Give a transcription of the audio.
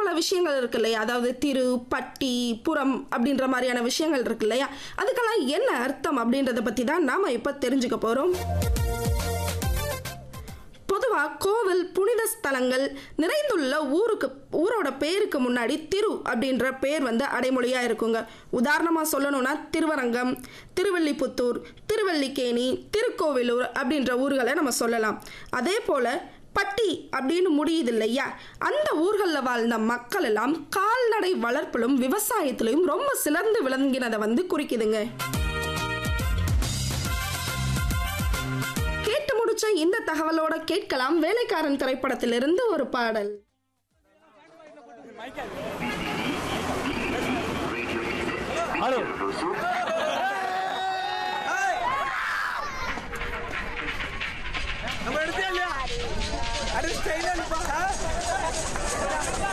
பல விஷயங்கள் இருக்கு இல்லையா அதாவது திரு பட்டி புறம் அப்படின்ற மாதிரியான விஷயங்கள் இருக்கு இல்லையா அதுக்கெல்லாம் என்ன அர்த்தம் அப்படின்றத பற்றி தான் நாம் இப்போ தெரிஞ்சுக்க போகிறோம் பொதுவாக கோவில் புனித ஸ்தலங்கள் நிறைந்துள்ள ஊருக்கு ஊரோட பேருக்கு முன்னாடி திரு அப்படின்ற பேர் வந்து அடைமொழியாக இருக்குங்க உதாரணமாக சொல்லணும்னா திருவரங்கம் திருவல்லிபுத்தூர் திருவல்லிக்கேணி திருக்கோவிலூர் அப்படின்ற ஊர்களை நம்ம சொல்லலாம் அதே போல் பட்டி அப்படின்னு முடியுது இல்லையா அந்த ஊர்களில் வாழ்ந்த மக்கள் எல்லாம் கால்நடை வளர்ப்பிலும் விவசாயத்திலும் ரொம்ப சிறந்து விளங்கினதை வந்து குறிக்குதுங்க கேட்டு முடிச்ச இந்த தகவலோட கேட்கலாம் வேலைக்காரன் திரைப்படத்திலிருந்து ஒரு பாடல் ஹலோ நம்ம எடுத்தே இல்லையா அடிச்சு ஸ்டைலா